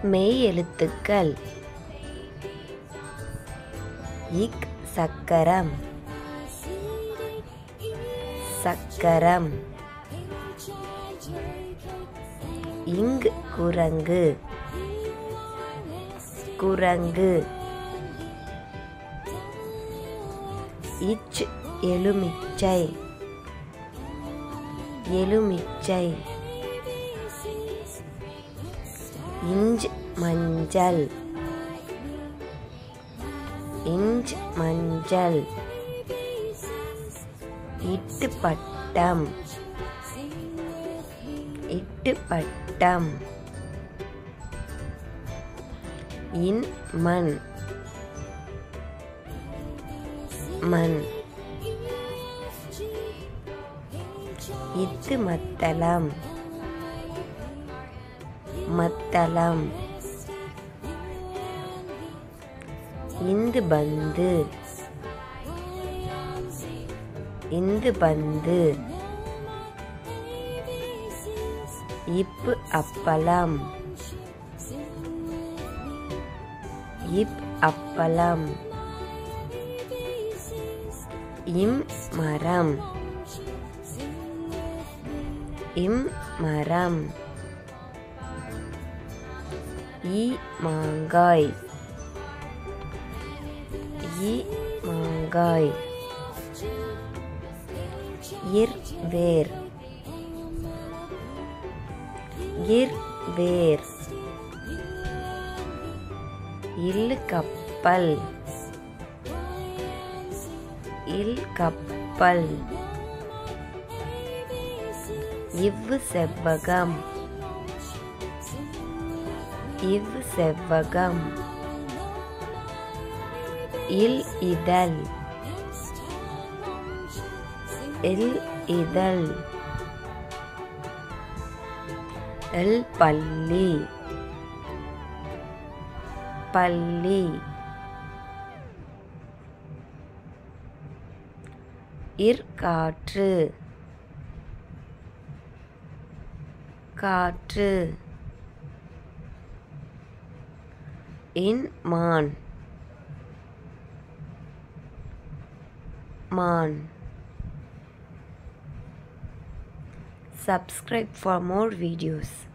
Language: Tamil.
மெய் எழுத்துக்கள் இக் சக்கரம் சக்கரம் இங் குரங்கு குரங்கு இச் எலுமிச்சை எலுமிச்சை இஞ்ச் மஞ்சள் இஞ்ச் மஞ்சள் இட்டு பட்டம் இட்டு பட்டம் இன் மண் மண் இத்து மத்தளம் மத்தளம் இந்து பந்து இந்து பந்து இப்பு அப்பளம் இப் அப்பளம் இம் மரம் இம் மரம் ஈ மாங்காய் ஈ மாங்காய் இர் வேர் இர் வேர் இல் கப்பல் இல் கப்பல் இவ்வு செவ்வகம் இவ் செவ்வகம் இல் இதழ் இல் இதழ் எல் பள்ளி பள்ளி இர் காற்று காற்று இன் மான் மான் subscribe for more videos